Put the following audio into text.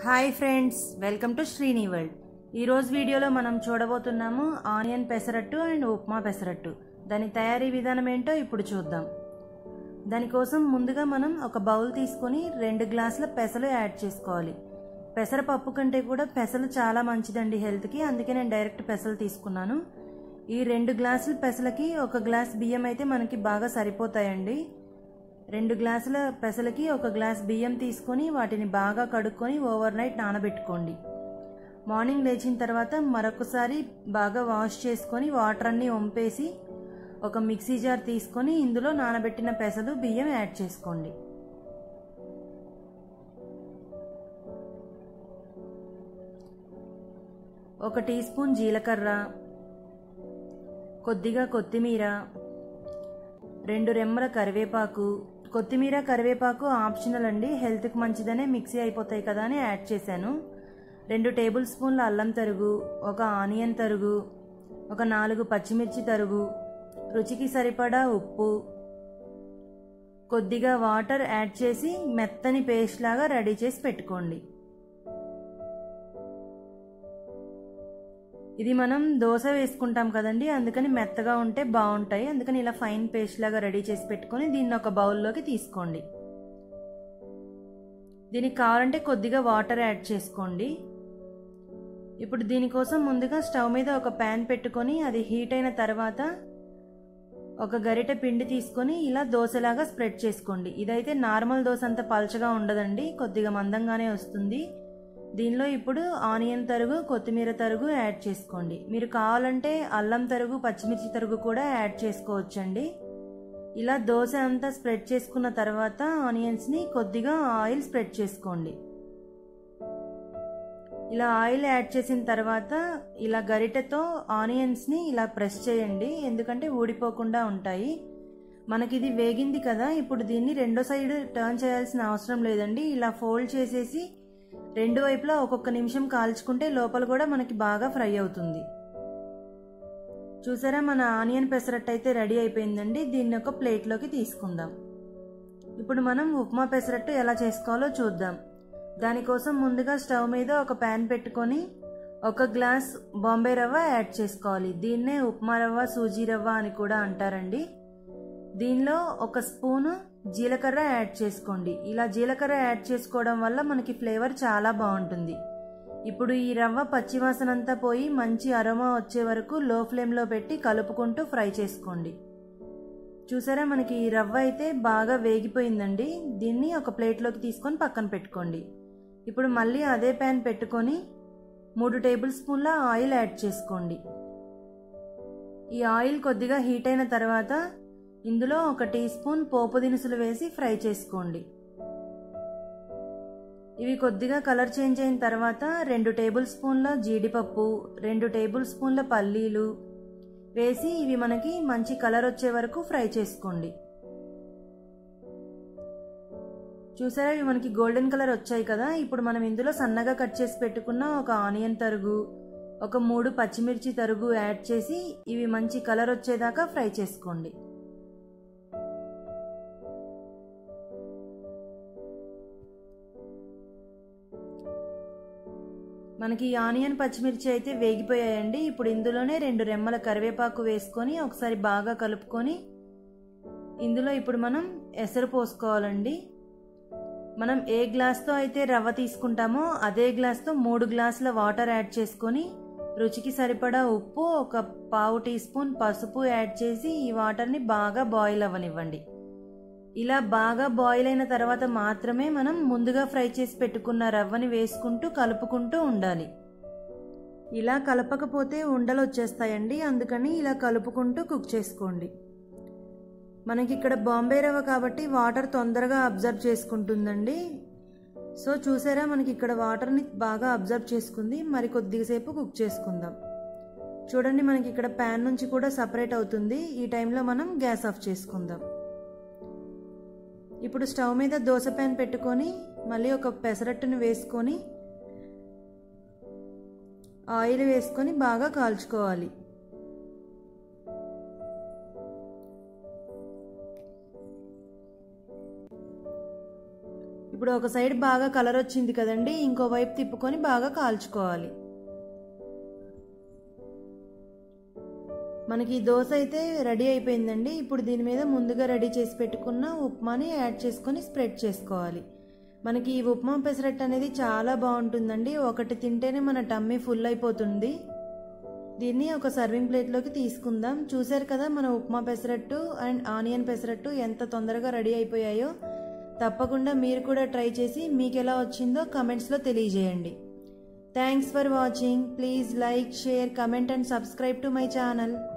hi friends welcome to Srini world ఈరోజు వీడియోలో మనం చూడబోతున్నాము ఆనియన్ పెసరట్టు అండ్ ఉప్మా పెసరట్టు దాని తయారీ విధానం ఏంటో ఇప్పుడు చూద్దాం దానికోసం ముందుగా మనం ఒక బౌల్ తీసుకొని రెండు గ్లాసుల పెసలు యాడ్ చేసుకోవాలి పెసరపప్పు కంటే కూడా పెసలు చాలా మంచిదండి హెల్త్కి అందుకే నేను డైరెక్ట్ పెసలు తీసుకున్నాను ఈ రెండు గ్లాసుల పెసలకి ఒక గ్లాస్ బియ్యం అయితే మనకి బాగా సరిపోతాయండి రెండు గ్లాసుల పెసలకి ఒక గ్లాస్ బియ్యం తీసుకొని వాటిని బాగా కడుక్కొని ఓవర్ నైట్ నానబెట్టుకోండి మార్నింగ్ లేచిన తర్వాత మరొకసారి బాగా వాష్ చేసుకొని వాటర్ అన్నీ వంపేసి ఒక మిక్సీ జార్ తీసుకొని ఇందులో నానబెట్టిన పెసలు బియ్యం యాడ్ చేసుకోండి ఒక టీ స్పూన్ జీలకర్ర కొద్దిగా కొత్తిమీర రెండు రెమ్మల కరివేపాకు కొత్తిమీర కరివేపాకు ఆప్షనల్ అండి హెల్త్కి మంచిదనే మిక్సీ అయిపోతాయి కదా అని యాడ్ చేశాను రెండు టేబుల్ స్పూన్ల అల్లం తరుగు ఒక ఆనియన్ తరుగు ఒక నాలుగు పచ్చిమిర్చి తరుగు రుచికి సరిపడా ఉప్పు కొద్దిగా వాటర్ యాడ్ చేసి మెత్తని పేస్ట్ లాగా రెడీ చేసి పెట్టుకోండి ఇది మనం దోశ వేసుకుంటాం కదండి అందుకని మెత్తగా ఉంటే బాగుంటాయి అందుకని ఇలా ఫైన్ పేస్ట్ లాగా రెడీ చేసి పెట్టుకొని దీన్ని ఒక బౌల్లోకి తీసుకోండి దీనికి కావాలంటే కొద్దిగా వాటర్ యాడ్ చేసుకోండి ఇప్పుడు దీనికోసం ముందుగా స్టవ్ మీద ఒక ప్యాన్ పెట్టుకొని అది హీట్ అయిన తర్వాత ఒక గరిట పిండి తీసుకొని ఇలా దోశలాగా స్ప్రెడ్ చేసుకోండి ఇదైతే నార్మల్ దోశ అంత పల్చగా ఉండదండి కొద్దిగా మందంగానే వస్తుంది దీనిలో ఇప్పుడు ఆనియన్ తరుగు కొత్తిమీర తరుగు యాడ్ చేసుకోండి మీరు కావాలంటే అల్లం తరుగు పచ్చిమిర్చి తరుగు కూడా యాడ్ చేసుకోవచ్చండి ఇలా దోశ అంతా స్ప్రెడ్ చేసుకున్న తర్వాత ఆనియన్స్ని కొద్దిగా ఆయిల్ స్ప్రెడ్ చేసుకోండి ఇలా ఆయిల్ యాడ్ చేసిన తర్వాత ఇలా గరిటెతో ఆనియన్స్ని ఇలా ప్రెస్ చేయండి ఎందుకంటే ఊడిపోకుండా ఉంటాయి మనకి ఇది వేగింది కదా ఇప్పుడు దీన్ని రెండో సైడ్ టర్న్ చేయాల్సిన అవసరం లేదండి ఇలా ఫోల్డ్ చేసేసి రెండు వైపులా ఒక్కొక్క నిమిషం కాల్చుకుంటే లోపల కూడా మనకి బాగా ఫ్రై అవుతుంది చూసారా మన ఆనియన్ పెసరట్టు అయితే రెడీ అయిపోయిందండి దీన్ని ఒక ప్లేట్లోకి తీసుకుందాం ఇప్పుడు మనం ఉప్మా పెసరట్టు ఎలా చేసుకోవాలో చూద్దాం దానికోసం ముందుగా స్టవ్ మీద ఒక ప్యాన్ పెట్టుకొని ఒక గ్లాస్ బాంబే రవ్వ యాడ్ చేసుకోవాలి దీన్నే ఉప్మా రవ్వ సూజీ రవ్వ అని కూడా అంటారండి దీనిలో ఒక స్పూను జీలకర్ర యాడ్ చేసుకోండి ఇలా జీలకర్ర యాడ్ చేసుకోవడం వల్ల మనకి ఫ్లేవర్ చాలా బాగుంటుంది ఇప్పుడు ఈ రవ్వ పచ్చివాసన అంతా పోయి మంచి అరోమా వచ్చే వరకు లో ఫ్లేమ్లో పెట్టి కలుపుకుంటూ ఫ్రై చేసుకోండి చూసారా మనకి ఈ రవ్వ అయితే బాగా వేగిపోయిందండి దీన్ని ఒక ప్లేట్లోకి తీసుకొని పక్కన పెట్టుకోండి ఇప్పుడు మళ్ళీ అదే ప్యాన్ పెట్టుకొని మూడు టేబుల్ స్పూన్ల ఆయిల్ యాడ్ చేసుకోండి ఈ ఆయిల్ కొద్దిగా హీట్ అయిన తర్వాత ఇందులో ఒక టీ స్పూన్ పోపు దినుసులు వేసి ఫ్రై చేసుకోండి ఇవి కొద్దిగా కలర్ చేంజ్ అయిన తర్వాత రెండు టేబుల్ స్పూన్ల జీడిపప్పు రెండు టేబుల్ స్పూన్ల పల్లీలు వేసి ఇవి మనకి మంచి కలర్ వచ్చే వరకు ఫ్రై చేసుకోండి చూసారా ఇవి మనకి గోల్డెన్ కలర్ వచ్చాయి కదా ఇప్పుడు మనం ఇందులో సన్నగా కట్ చేసి పెట్టుకున్న ఒక ఆనియన్ తరుగు ఒక మూడు పచ్చిమిర్చి తరుగు యాడ్ చేసి ఇవి మంచి కలర్ వచ్చేదాకా ఫ్రై చేసుకోండి మనకి ఈ ఆనియన్ పచ్చిమిర్చి అయితే వేగిపోయాయండి ఇప్పుడు ఇందులోనే రెండు రెమ్మల కరివేపాకు వేసుకొని ఒకసారి బాగా కలుపుకొని ఇందులో ఇప్పుడు మనం ఎసరు పోసుకోవాలండి మనం ఏ గ్లాస్తో అయితే రవ్వ తీసుకుంటామో అదే గ్లాస్తో మూడు గ్లాసుల వాటర్ యాడ్ చేసుకొని రుచికి సరిపడా ఉప్పు ఒక పావు టీ స్పూన్ పసుపు యాడ్ చేసి ఈ వాటర్ని బాగా బాయిల్ అవ్వనివ్వండి ఇలా బాగా బాయిల్ అయిన తర్వాత మాత్రమే మనం ముందుగా ఫ్రై చేసి పెట్టుకున్న రవ్వని వేసుకుంటూ కలుపుకుంటూ ఉండాలి ఇలా కలపకపోతే ఉండలు వచ్చేస్తాయండి అందుకని ఇలా కలుపుకుంటూ కుక్ చేసుకోండి మనకి ఇక్కడ బాంబే రవ్వ కాబట్టి వాటర్ తొందరగా అబ్జర్వ్ చేసుకుంటుందండి సో చూసారా మనకి ఇక్కడ వాటర్ని బాగా అబ్జర్వ్ చేసుకుంది మరి కొద్దిసేపు కుక్ చేసుకుందాం చూడండి మనకి ఇక్కడ ప్యాన్ నుంచి కూడా సపరేట్ అవుతుంది ఈ టైంలో మనం గ్యాస్ ఆఫ్ చేసుకుందాం ఇప్పుడు స్టవ్ మీద దోశ ప్యాన్ పెట్టుకొని మళ్ళీ ఒక పెసరట్టును వేసుకొని ఆయిల్ వేసుకొని బాగా కాల్చుకోవాలి ఇప్పుడు ఒక సైడ్ బాగా కలర్ వచ్చింది కదండి ఇంకో వైపు తిప్పుకొని బాగా కాల్చుకోవాలి మనకి ఈ దోశ అయితే రెడీ అయిపోయిందండి ఇప్పుడు దీని మీద ముందుగా రెడీ చేసి పెట్టుకున్న ఉప్మాని యాడ్ చేసుకొని స్ప్రెడ్ చేసుకోవాలి మనకి ఈ ఉప్మా పెసరట్టు అనేది చాలా బాగుంటుందండి ఒకటి తింటేనే మన టమ్మీ ఫుల్ అయిపోతుంది దీన్ని ఒక సర్వింగ్ ప్లేట్లోకి తీసుకుందాం చూసారు కదా మన ఉప్మా పెసరట్టు అండ్ ఆనియన్ పెసరట్టు ఎంత తొందరగా రెడీ అయిపోయాయో తప్పకుండా మీరు కూడా ట్రై చేసి మీకు ఎలా వచ్చిందో కమెంట్స్లో తెలియజేయండి thanks for watching please like share comment and subscribe to my channel